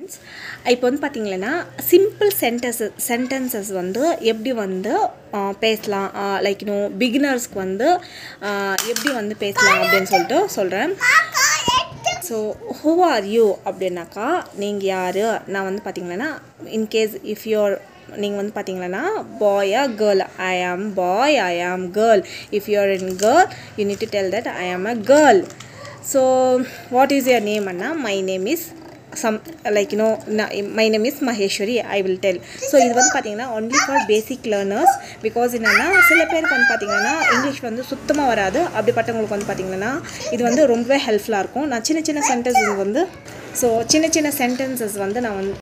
students இப்போ வந்து பார்த்தீங்கன்னா சிம்பிள் சென்டென்சஸ் சென்டென்சஸ் வந்து எப்படி வந்து ஆ, பேசலாம் லைக் இன்னும் பிகினர்ஸ்க்கு வந்து ஆ, எப்படி வந்து பேசலாம் அப்படின்னு சொல்லிட்டு சொல்கிறேன் ஸோ ஹூ ஆர் யூ அப்படின்னாக்கா நீங்கள் யார் நான் வந்து பார்த்தீங்கன்னா இன்கேஸ் இஃப் யூர் நீங்கள் வந்து பார்த்தீங்கன்னா பாயா கேர்ள் ஐ ஆம் boy I am girl if you're in girl you need to tell that I am a girl so what is your name அண்ணா my name is some like you know my name is Maheswari I will tell so இது வந்து பார்த்தீங்கன்னா only for basic learners because என்னென்னா சில பேருக்கு வந்து பார்த்தீங்கன்னா English வந்து சுத்தமாக வராது அப்படிப்பட்டவங்களுக்கு வந்து பார்த்தீங்கன்னா இது வந்து ரொம்பவே ஹெல்ப்ஃபுல்லாக இருக்கும் நான் சின்ன சின்ன சென்டென்சஸ் வந்து ஸோ சின்ன சின்ன சென்டென்சஸ் வந்து நான் வந்து